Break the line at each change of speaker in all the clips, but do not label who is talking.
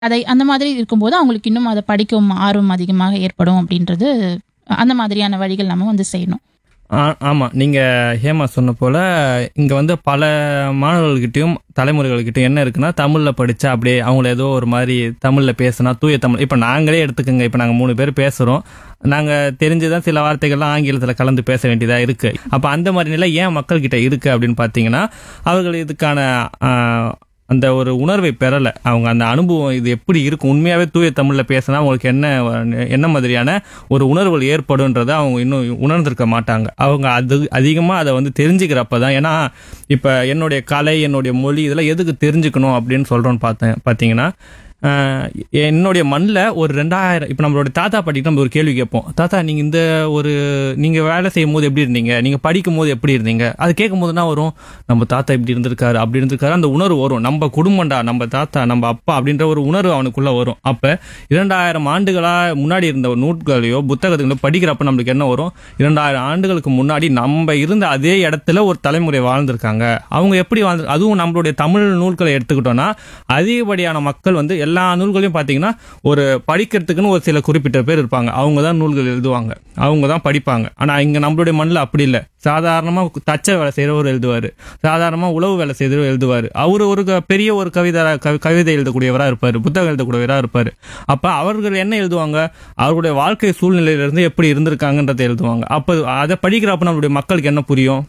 அதை அந்த மாதிரி இருக்கும்போது அவங்களுக்கு இன்னும் அதை படிக்கும் ஆர்வம் அதிகமாக ஏற்படும் அப்படின்றது அந்த மாதிரியான வழிகள் நம்ம வந்து செய்யணும்
ஆ- ஆமா நீங்க ஹேமா சொன்ன போல இங்க வந்து பல மாணவர்கள்கிட்டயும் தலைமுறைகள்கிட்டயும் என்ன இருக்குன்னா தமிழ்ல படிச்சா அப்படியே அவங்கள ஏதோ ஒரு மாதிரி தமிழ்ல பேசினா தூய தமிழ் இப்ப நாங்களே எடுத்துக்கோங்க இப்ப நாங்க மூணு பேர் பேசுறோம் நாங்க தெரிஞ்சுதான் சில வார்த்தைகள்லாம் ஆங்கிலத்துல கலந்து பேச வேண்டியதா இருக்கு அப்ப அந்த மாதிரி நிலை ஏன் மக்கள் கிட்ட இருக்கு அப்படின்னு பாத்தீங்கன்னா அவர்கள் இதுக்கான ஆ, அந்த ஒரு உணர்வை பெறல அவங்க அந்த அனுபவம் இது எப்படி இருக்கும் உண்மையாவே தூய தமிழ்ல பேசினா அவங்களுக்கு என்ன என்ன மாதிரியான ஒரு உணர்வுகள் ஏற்படும்ன்றதை அவங்க இன்னும் உணர்ந்திருக்க மாட்டாங்க அவங்க அது அதிகமா அதை வந்து தெரிஞ்சுக்கிறப்ப தான் ஏன்னா இப்ப என்னுடைய கலை என்னுடைய மொழி இதெல்லாம் எதுக்கு தெரிஞ்சுக்கணும் அப்படின்னு சொல்றோம்னு பார்த்தேன் பார்த்தீங்கன்னா ஆஹ் என்னுடைய மண்ணில் ஒரு ரெண்டாயிரம் இப்போ நம்மளோட தாத்தா பாட்டிக்கு நம்ம ஒரு கேள்வி கேட்போம் தாத்தா நீங்கள் இந்த ஒரு நீங்கள் வேலை செய்யும் போது எப்படி இருந்தீங்க நீங்கள் படிக்கும் போது எப்படி இருந்தீங்க அது கேட்கும் போது என்ன வரும் நம்ம தாத்தா இப்படி இருந்திருக்காரு அப்படி இருந்திருக்காரு அந்த உணர்வு வரும் நம்ம குடும்பம்டா நம்ம தாத்தா நம்ம அப்பா அப்படின்ற ஒரு உணர்வு அவனுக்குள்ள வரும் அப்போ இரண்டாயிரம் ஆண்டுகளா முன்னாடி இருந்த ஒரு நூட்களையோ புத்தகங்களையோ படிக்கிறப்ப நம்மளுக்கு என்ன வரும் இரண்டாயிரம் ஆண்டுகளுக்கு முன்னாடி நம்ம இருந்த அதே இடத்துல ஒரு தலைமுறை வாழ்ந்திருக்காங்க அவங்க எப்படி வாழ்ந்து அதுவும் நம்மளுடைய தமிழ் நூல்களை எடுத்துக்கிட்டோம்னா அதிகப்படியான மக்கள் வந்து எல்லா நூல்களையும் பார்த்தீங்கன்னா ஒரு படிக்கிறதுக்குன்னு ஒரு சில குறிப்பிட்ட பேர் இருப்பாங்க அவங்க தான் நூல்கள் எழுதுவாங்க அவங்க தான் படிப்பாங்க ஆனால் இங்கே நம்மளுடைய மண்ணில் அப்படி இல்லை சாதாரணமாக தச்ச வேலை செய்கிறவர் எழுதுவார் சாதாரணமாக உழவு வேலை செய்கிறவர் எழுதுவார் அவர் ஒரு க- பெரிய ஒரு கவிதை கவி- கவிதை எழுதக்கூடியவராக இருப்பார் புத்தகம் எழுதக்கூடியவராக இருப்பார் அப்போ அவர்கள் என்ன எழுதுவாங்க அவர்களுடைய வாழ்க்கை சூழ்நிலையிலிருந்து எப்படி இருந்திருக்காங்கன்றதை எழுதுவாங்க அப்போ அதை படிக்கிறப்ப நம்மளுடைய மக்களுக்கு என்ன புரியும்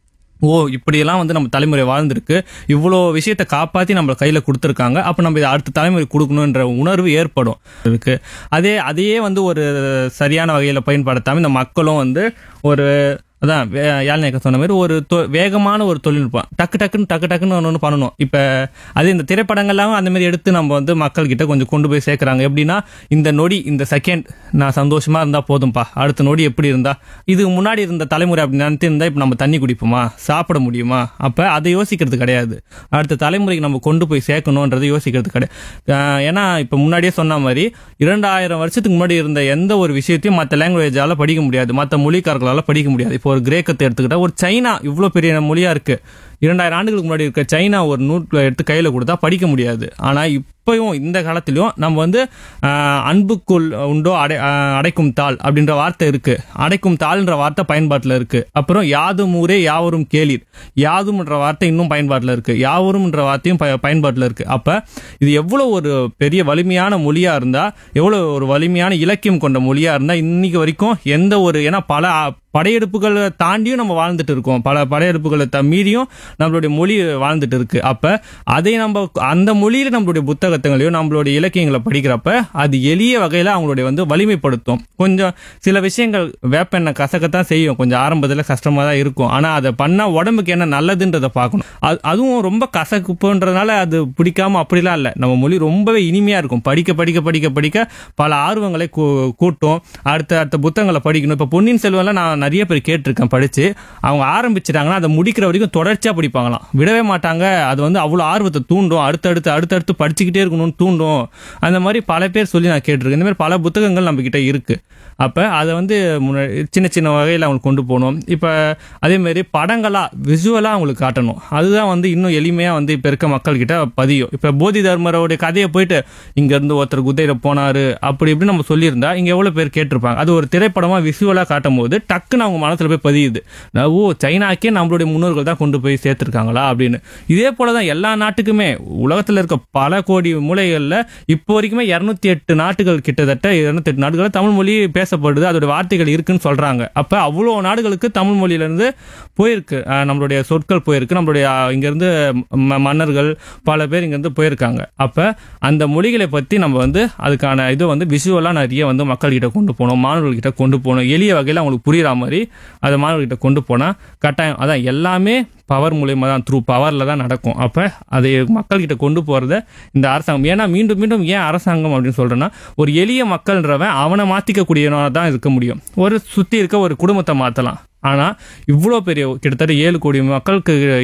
ஓ இப்படியெல்லாம் வந்து நம்ம தலைமுறை வாழ்ந்திருக்கு இவ்வளோ விஷயத்தை காப்பாற்றி நம்ம கையில் கொடுத்துருக்காங்க அப்போ நம்ம இதை அடுத்த தலைமுறை கொடுக்கணுன்ற உணர்வு ஏற்படும் இருக்கு அதே அதையே வந்து ஒரு சரியான வகையில் பயன்படுத்தாமல் இந்த மக்களும் வந்து ஒரு அதான் யாழ்நாயக்க சொன்ன மாதிரி ஒரு தொ- வேகமான ஒரு தொழில்நுட்பம் டக்கு டக்குன்னு டக்கு டக்குன்னு ஒன்று ஒன்று பண்ணணும் இப்போ அது இந்த திரைப்படங்கள்லாம் அந்த மாதிரி எடுத்து நம்ம வந்து மக்கள்கிட்ட கொஞ்சம் கொண்டு போய் சேர்க்குறாங்க எப்படின்னா இந்த நொடி இந்த செகண்ட் நான் சந்தோஷமா இருந்தா போதும்பா அடுத்த நொடி எப்படி இருந்தா இதுக்கு முன்னாடி இருந்த தலைமுறை அப்படி நினைத்து இருந்தா இப்போ நம்ம தண்ணி குடிப்போமா சாப்பிட முடியுமா அப்போ அதை யோசிக்கிறது கிடையாது அடுத்த தலைமுறைக்கு நம்ம கொண்டு போய் சேர்க்கணுன்றது யோசிக்கிறது கிடையாது ஆஹ் ஏன்னா இப்போ முன்னாடியே சொன்ன மாதிரி இரண்டாயிரம் வருஷத்துக்கு முன்னாடி இருந்த எந்த ஒரு விஷயத்தையும் மற்ற லாங்குவேஜால படிக்க முடியாது மற்ற மொழிக்காரர்களால படிக்க முடியாது இப்போ ஒரு கிரேக்கத்தை எடுத்துக்கிட்டா ஒரு சைனா இவ்வளோ பெரிய மொழியா இருக்கு இரண்டாயிரம் ஆண்டுகளுக்கு முன்னாடி இருக்க சைனா ஒரு நூட்களை எடுத்து கையில் கொடுத்தா படிக்க முடியாது ஆனால் இப்பயும் இந்த காலத்திலையும் நம்ம வந்து ஆஹ், அன்புக்குள் உண்டோ அடை ஆஹ், அடைக்கும் தாள் அப்படின்ற வார்த்தை இருக்கு அடைக்கும் தாள்ன்ற வார்த்தை பயன்பாட்டில் இருக்கு அப்புறம் யாதும் ஊரே யாவரும் கேளீர் யாதும்ன்ற வார்த்தை இன்னும் பயன்பாட்டில் இருக்கு யாவரும்ன்ற வார்த்தையும் ப- பயன்பாட்டில் இருக்கு அப்ப இது எவ்வளவு ஒரு பெரிய வலிமையான மொழியா இருந்தா எவ்வளவு ஒரு வலிமையான இலக்கியம் கொண்ட மொழியா இருந்தா இன்னைக்கு வரைக்கும் எந்த ஒரு ஏன்னா பல ஆ- படையெடுப்புகளை தாண்டியும் நம்ம வாழ்ந்துட்டு இருக்கோம் பல படையெடுப்புகளை த- மீறியும் நம்மளுடைய மொழி வாழ்ந்துட்டு இருக்கு அப்ப அதை நம்ம அந்த மொழியில நம்மளுடைய புத்தகங்களையோ நம்மளுடைய இலக்கியங்களை படிக்கிறப்ப அது எளிய வகையில அவங்களுடைய வந்து வலிமைப்படுத்தும் கொஞ்சம் சில விஷயங்கள் வேப்பெண்ணெய் கசக்கத்தான் செய்யும் கொஞ்சம் ஆரம்பத்துல கஷ்டமா தான் இருக்கும் ஆனா அதை பண்ணா உடம்புக்கு என்ன நல்லதுன்றதை பார்க்கணும் அது- அதுவும் ரொம்ப கசக்குப்புன்றதுனால அது பிடிக்காம அப்படிலாம் இல்லை நம்ம மொழி ரொம்பவே இனிமையா இருக்கும் படிக்க படிக்க படிக்க படிக்க பல ஆர்வங்களை கூ- கூட்டும் அடுத்த அடுத்த புத்தகங்களை படிக்கணும் இப்போ பொன்னியின் செல்வன்லாம் நான் நிறைய பேர் கேட்டிருக்கேன் படிச்சு அவங்க ஆரம்பிச்சிட்டாங்கன்னா அதை முடிக்கிற வரைக்கும் தொடர்ச்சியா படிப்பாங்களாம் விடவே மாட்டாங்க அது வந்து அவ்வளோ ஆர்வத்தை தூண்டும் அடுத்தடுத்து அடுத்தடுத்து படிச்சுக்கிட்டே இருக்கணும்னு தூண்டும் அந்த மாதிரி பல பேர் சொல்லி நான் கேட்டிருக்கேன் இந்த மாதிரி பல புத்தகங்கள் நம்ம கிட்ட இருக்கு அப்போ அதை வந்து முன்ன- சின்ன சின்ன வகையில் அவங்களுக்கு கொண்டு போகணும் இப்போ அதே மாதிரி படங்களாக விசுவலாக அவங்களுக்கு காட்டணும் அதுதான் வந்து இன்னும் எளிமையாக வந்து இப்போ இருக்க மக்கள்கிட்ட பதியும் இப்போ போதி தர்மரோடைய கதையை போயிட்டு இங்கேருந்து ஒருத்தர் குதிரையில் போனார் அப்படி இப்படி நம்ம சொல்லியிருந்தா இங்கே எவ்வளோ பேர் கேட்டிருப்பாங்க அது ஒரு திரைப்படமாக விசுவலாக காட்டும் போது டக்குன்னு அவங்க மனசில் போய் பதியுது நான், ஓ சைனாக்கே நம்மளுடைய முன்னோர்கள் தான் கொண்டு போய் சேர்த்துருக்காங்களா அப்படின்னு இதே போல தான் எல்லா நாட்டுக்குமே உலகத்தில் இருக்க பல கோடி மூலைகளில் இப்போ வரைக்குமே இரநூத்தி எட்டு நாட்டுகள் கிட்டத்தட்ட இரநூத்தி எட்டு நாடுகளில் தமிழ் மொழி பேசப்படுது அதோட வார்த்தைகள் இருக்குன்னு சொல்றாங்க அப்போ அவ்வளோ நாடுகளுக்கு தமிழ் மொழியிலேருந்து போயிருக்கு அஹ் நம்மளுடைய சொற்கள் போயிருக்கு நம்மளுடைய அஹ், இங்கிருந்து ம- மன்னர்கள் பல பேர் இங்கேருந்து போயிருக்காங்க அப்போ அந்த மொழிகளை பற்றி நம்ம வந்து அதுக்கான இது வந்து விஷுவலாக நிறைய வந்து மக்கள்கிட்ட கொண்டு போகணும் மாணவர்கள்கிட்ட கொண்டு போகணும் எளிய வகையில் அவங்களுக்கு புரியுற மாதிரி அதை மாணவர்கள்கிட்ட கொண்டு போனால் கட்டாயம் அதான் எல்லாமே பவர் மூலியமா தான் த்ரூ பவரில் தான் நடக்கும் அப்போ அதை மக்கள்கிட்ட கொண்டு போகிறத இந்த அரசாங்கம் ஏன்னா மீண்டும் மீண்டும் ஏன் அரசாங்கம் அப்படின்னு சொல்கிறேன்னா ஒரு எளிய மக்கள்ன்றவன் அவனை மாற்றிக்கக்கூடியவனாக தான் இருக்க முடியும் ஒரு சுற்றி இருக்க ஒரு குடும்பத்தை மாற்றலாம் ஆனால் இவ்வளோ பெரிய கிட்டத்தட்ட ஏழு கோடி மக்களுக்கு